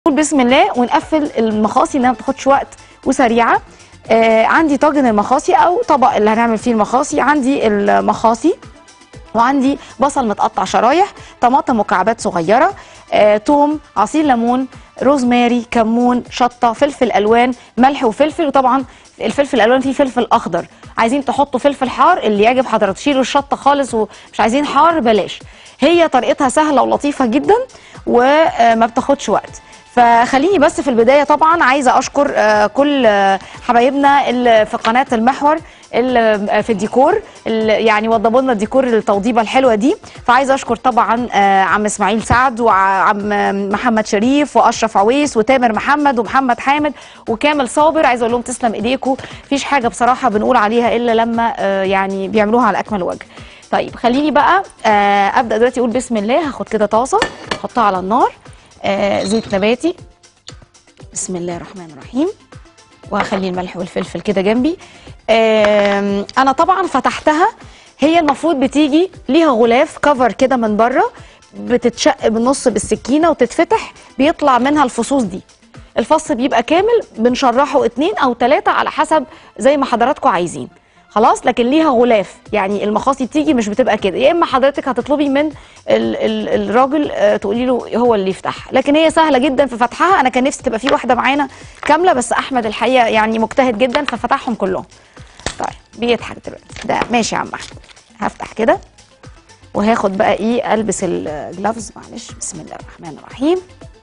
نقول بسم الله ونقفل المخاصي انها ما بتاخدش وقت وسريعه آه عندي طاجن المخاصي او طبق اللي هنعمل فيه المخاصي عندي المخاصي وعندي بصل متقطع شرايح طماطم مكعبات صغيره آه، توم عصير ليمون روزماري كمون شطه فلفل الوان ملح وفلفل وطبعا الفلفل الالوان فيه فلفل اخضر عايزين تحطوا فلفل حار اللي يعجب حضرتك شيلوا الشطه خالص ومش عايزين حار بلاش هي طريقتها سهله ولطيفه جدا وما بتاخدش وقت فخليني بس في البدايه طبعا عايزه اشكر آه، كل آه، حبايبنا اللي في قناه المحور اللي في الديكور اللي يعني وضبوا لنا الديكور التوضيبه الحلوه دي فعايزه اشكر طبعا آه، عم اسماعيل سعد وعم محمد شريف واشرف عويس وتامر محمد ومحمد حامد وكامل صابر عايزه اقول لهم تسلم ايديكم مفيش حاجه بصراحه بنقول عليها الا لما آه، يعني بيعملوها على اكمل وجه طيب خليني بقى آه، ابدا دلوقتي اقول بسم الله هاخد كده طاسه احطها على النار آه، زيت نباتي بسم الله الرحمن الرحيم وهخلي الملح والفلفل كده جنبي آم، انا طبعا فتحتها هي المفروض بتيجي ليها غلاف كفر كده من بره بتتشق بالنص بالسكينه وتتفتح بيطلع منها الفصوص دي الفص بيبقى كامل بنشرحه اتنين او تلاتة على حسب زي ما حضراتكم عايزين خلاص لكن ليها غلاف يعني المخاصي بتيجي مش بتبقى كده يا اما حضرتك هتطلبي من ال ال الراجل آه، تقولي له هو اللي يفتحها لكن هي سهله جدا في فتحها انا كان نفسي تبقى في واحده معانا كامله بس احمد الحقيقه يعني مجتهد جدا ففتحهم كلهم طيب بيضحك دلوقتي ده ماشي يا عم احمد هفتح كده وهاخد بقى ايه البس الجلافز معلش بسم الله الرحمن الرحيم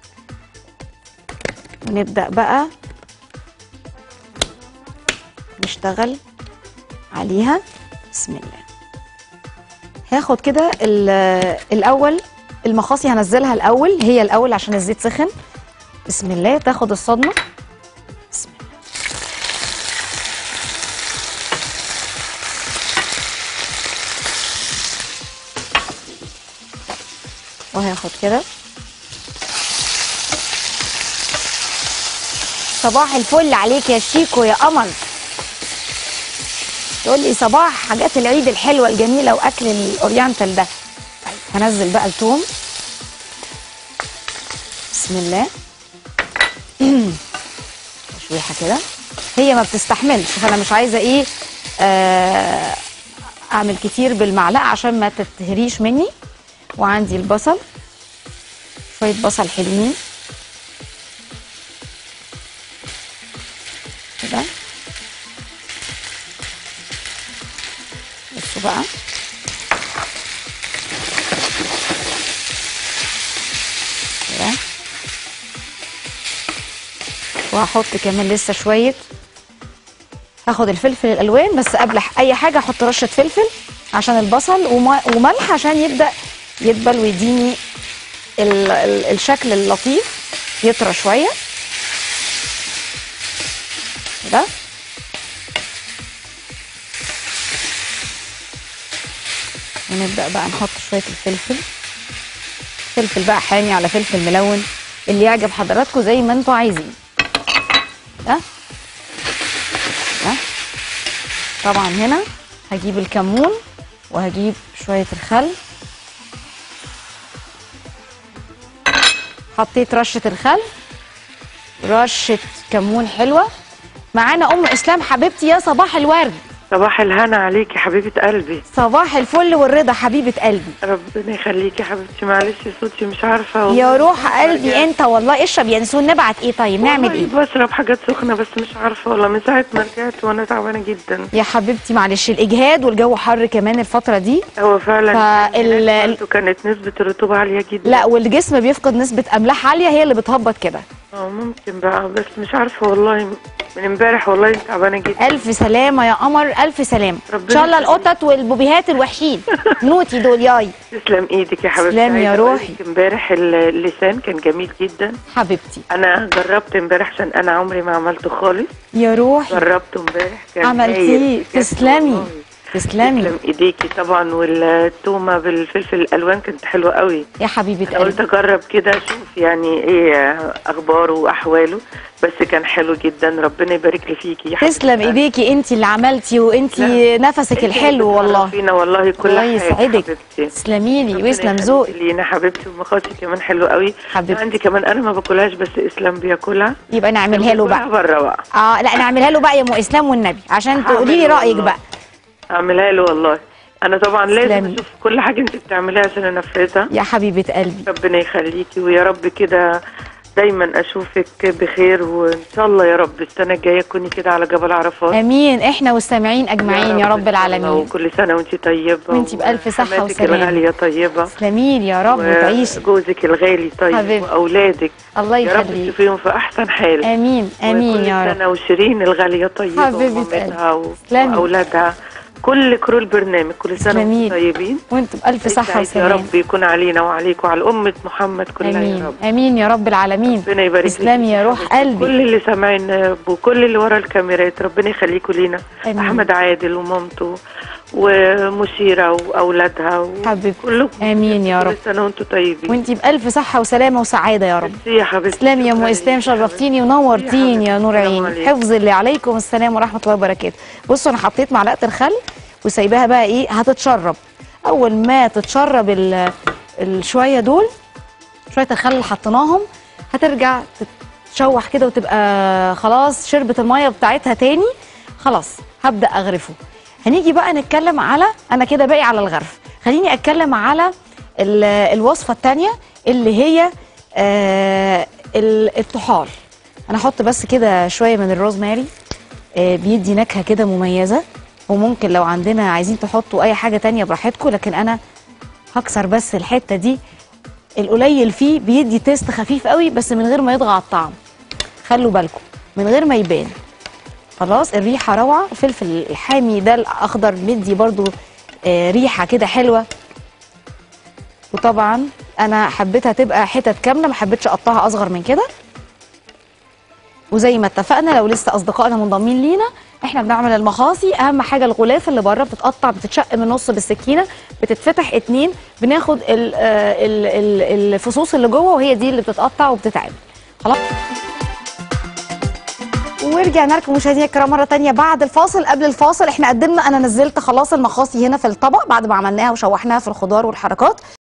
ونبدا بقى نشتغل عليها بسم الله هاخد كده ال- الاول المخاصي هنزلها الاول هي الاول عشان الزيت سخن بسم الله تاخد الصدمه بسم الله وهاخد كده صباح الفل عليك يا شيكو يا قمر تقول لي صباح حاجات العيد الحلوه الجميله واكل الاورينتال ده طيب هنزل بقى التوم بسم الله تشويحه كده هي ما بتستحملش فانا مش عايزه ايه آه اعمل كتير بالمعلقه عشان ما تتهريش مني وعندي البصل شويه بصل حلوين كده بصوا بقى كده وهحط كمان لسه شويه هاخد الفلفل الالوان بس قبل ح- اي حاجه احط رشه فلفل عشان البصل وم- وملح عشان يبدا يدبل ويديني ال- ال- الشكل اللطيف يطرى شويه كده ونبدأ بقى نحط شوية الفلفل فلفل بقى حامي على فلفل ملون اللي يعجب حضراتكم زي ما انتوا عايزين ده ده طبعا هنا هجيب الكمون وهجيب شوية الخل حطيت رشة الخل رشة كمون حلوة معانا أم إسلام حبيبتي يا صباح الورد صباح الهنا عليكي حبيبة قلبي صباح الفل والرضا حبيبة قلبي ربنا يخليكي حبيبتي معلش صوتي مش عارفة والله. يا روح قلبي انت والله اشرب ينسون نبعت ايه طيب نعمل ايه والله بشرب حاجات سخنة بس مش عارفة والله من ساعة ما رجعت وانا تعبانة جدا يا حبيبتي معلش الاجهاد والجو حر كمان الفتره دي هو فعلا فال- هناك برضه كانت نسبة الرطوبة عالية جدا لا والجسم بيفقد نسبه املاح عاليه هي اللي بتهبط كده اه ممكن بقى بس مش عارفة والله من امبارح والله تعبانة جدا الف سلامه يا قمر الف سلامه ان ربنا شاء الله يخليك. القطط والبوبيهات الوحشين نوتي دول ياي تسلم ايدك يا حبيبتي تسلم يا عايزة أقول روحي. لك امبارح اللسان كان جميل جدا حبيبتي انا جربت امبارح عشان انا عمري ما عملته خالص يا روحي جربته امبارح كان عملتيه. هايل بجد تسلمي. والله. تسلمي تسلم ايديكي طبعا والتومه بالفلفل الالوان كانت حلوه قوي يا حبيبه انا قلت قلبي اجرب كده اشوف يعني ايه اخباره واحواله بس كان حلو جدا ربنا يبارك لي فيكي يا حبيبة تسلم قلبي. ايديكي انت اللي عملتي وانت تسلم. نفسك انتي الحلو والله فينا والله كل الله حاجه يسعدك حبيبتي تسلمي لي ربنا ويسلم يخليكي ذوقك لينا حبيبتي ومخاصي كمان حلو قوي حبيبتي. عندي كمان انا ما باكلهاش بس اسلام بياكلها يبقى نعملها له بقى بره بقى اه لا نعملها له بقى يا ام اسلام والنبي عشان تقولي لي هعمل رايك والله. بقى اعملها له والله انا طبعا لازم تسلمي. اشوف كل حاجه انت بتعمليها عشان انفذها يا حبيبه قلبي ربنا يخليكي ويا رب كده دايما اشوفك بخير وان شاء الله يا رب السنه الجايه تكوني كده على جبل عرفات امين احنا والسامعين اجمعين يا رب إن شاء الله، العالمين وكل سنه وانت طيبه وانتي بألف صحة وحماتك وسلامة. الغاليه طيبه تسلمي لي يا رب وتعيشي وجوزك الغالي طيب حبيبتي. واولادك الله يا رب يخليك تشوفيهم في احسن حال امين امين يا وكل رب سنه وشيرين الغاليه طيبه حبيبة ومامتها و- تسلمي. واولادها كل كرو البرنامج كل سنه تسلمي وانتم لي. طيبين وانتم بألف صحة يسعد يا وسلامة رب يكون علينا وعليكم وعلى أمة محمد كلها يا امين رب امين يا رب العالمين ربنا يبارك لك تسلمي يا روح حبيبتي. قلبي كل اللي سامعين وكل اللي ورا الكاميرات ربنا يخليكم لينا آمين. احمد عادل ومامته ومشيره واولادها و- حبيبتي كلكم امين يا رب كل سنه وانتم طيبين وانتي بألف صحة وسلامة وسعادة يا رب ميرسي يا حبيبتي تسلمي يا ام شكراً اسلام ليك. شرفتيني ونورتيني يا نور السلام عيني عليكم. حفظ اللي عليكم السلام ورحمه الله وبركاته بصوا انا حطيت معلقه الخل وسايباها بقى ايه هتتشرب اول ما تتشرب ال- الشويه دول شويه الخل اللي حطيناهم هترجع تتشوح كده وتبقى خلاص شربت الميه بتاعتها تاني خلاص هبدا اغرفه هنيجي بقى نتكلم على انا كده باقي على الغرف خليني اتكلم على ال- الوصفه الثانيه اللي هي آه ال- الطحال انا احط بس كده شويه من الروزماري آه بيدي نكهه كده مميزه وممكن لو عندنا عايزين تحطوا اي حاجه تانية براحتكم لكن انا هكسر بس الحته دي القليل فيه بيدي تيست خفيف قوي بس من غير ما يطغى على الطعم خلوا بالكم من غير ما يبان خلاص الريحه روعه الفلفل الحامي ده الاخضر مدي برضو آه ريحه كده حلوه وطبعا انا حبيتها تبقى حتت كامله ما حبيتش اقطعها اصغر من كده وزي ما اتفقنا لو لسه اصدقائنا منضمين لينا احنا بنعمل المخاصي اهم حاجه الغلاف اللي بره بتتقطع بتتشق من النص بالسكينه بتتفتح اتنين بناخد ال- آه ال- ال- الفصوص اللي جوه وهي دي اللي بتتقطع وبتتعمل خلاص ورجعنا لكم مشاهدينا الكرام مره تانية بعد الفاصل قبل الفاصل احنا قدمنا انا نزلت خلاص المخاصي هنا في الطبق بعد ما عملناها وشوحناها في الخضار والحركات